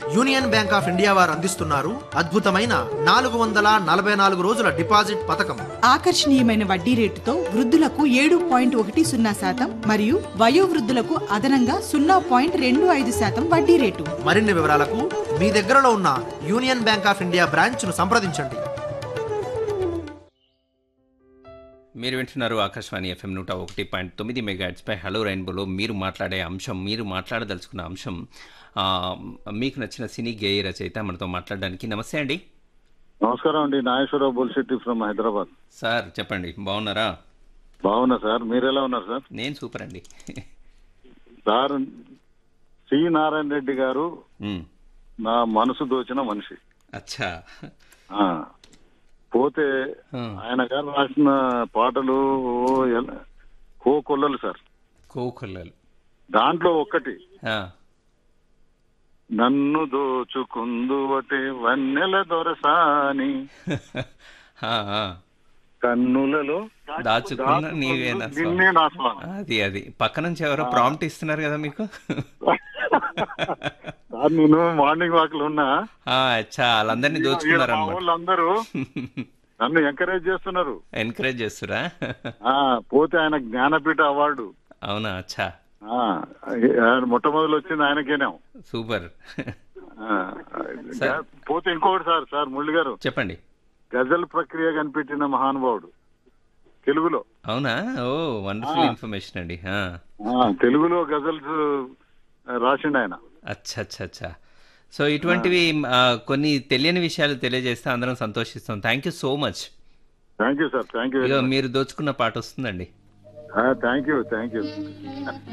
Union bank of India వారు అందిస్తున్నారు అద్భుతమైన నాలుగు వందల నలభై నాలుగు రోజుల డిపాజిట్ పథకం ఆకర్షణీయమైన వడ్డీ రేటుతో వృద్ధులకు ఏడు పాయింట్ ఒకటి సున్నా శాతం మరియు వయోవృద్ధులకు అదనంగా సున్నా పాయింట్ రెండు ఐదు శాతం వడ్డీ రేటు మరిన్ని వివరాలకు మీ దగ్గరలో ఉన్న యూనియన్ బ్యాంక్ ఆఫ్ ఇండియా బ్రాంచ్ను సంప్రదించండి మీరు వింటున్నారు ఆకాశవాణి ఎఫ్ఎం నూట ఒకటి పాయింట్ తొమ్మిది మెగాట్స్పై హలో రైన్బోలో మీరు మాట్లాడే అంశం మీరు మాట్లాడదలుచుకున్న అంశం ఆ, మీకు నచ్చిన సినీ గేయ రచయిత మనతో మాట్లాడడానికి నమస్తే అండి నమస్కారం అండి నాగేశ్వరరావు బుల్శెట్టి ఫ్రమ్ హైదరాబాద్ సార్ చెప్పండి బాగున్నారా బాగున్నా సార్ మీరు ఎలా ఉన్నారు సార్ నేను సూపర్ అండి సార్ సి నారాయణ రెడ్డి గారు మ్, నా మనసు దోచిన మనిషి అచ్చా ఆ, పోతే ఆ, ఆయన గారు రాసిన పాటలు ఓ ఎల- కో కొల్లలు సార్ కోకొల్లలు దాంట్లో ఒక్కటి ఆ, నన్ను దోచుకుందువటే వన్నెల దొరసాని ఆ, ఆ. కన్నులలో దాచుకున్న నీవేనా స్వామి. నిన్నే నా స్వామి అది అది పక్క నుంచి ఎవరో ప్రాంప్ట్ ఇస్తున్నారు కదా మీకు సార్ నేను మార్నింగ్ వాక్ లో ఉన్నా ఆ, అచ్చా వాళ్ళందరినీ మా దోచుకున్నారన్నమాట వాళ్ళందరూ నన్ను ఎంకరేజ్ చేస్తున్నారు ఎంకరేజ్ చేస్తురా ఆ పోతే ఆయన జ్ఞానపీఠ అవార్డు అవునా అచ్చా ఆ, ఆయన మొట్టమొదలు వచ్చింది ఆయనకేనే సూపర్ ఆ, పోతే ఇంకొకటి సార్ సార్ మురళి గారు చెప్పండి గజల్ ప్రక్రియ కనిపెట్టిన మహానుభావుడు తెలుగులో అవునా ఓ వండర్ఫుల్ ఇన్ఫర్మేషన్ అండి ఆ. ఆ, తెలుగులో గజల్స్ రాసిండు ఆయన అచ్చా అచ్చా అచ్చా సో ఇటువంటివి ఆ, కొన్ని తెలియని విషయాలు తెలియజేస్తే అందరం సంతోషిస్తాం thank you so much thank you sir thank you ఇక మీరు దోచుకున్న పాట వస్తుందండి థ్యాంక్ యూ థ్యాంక్ యూ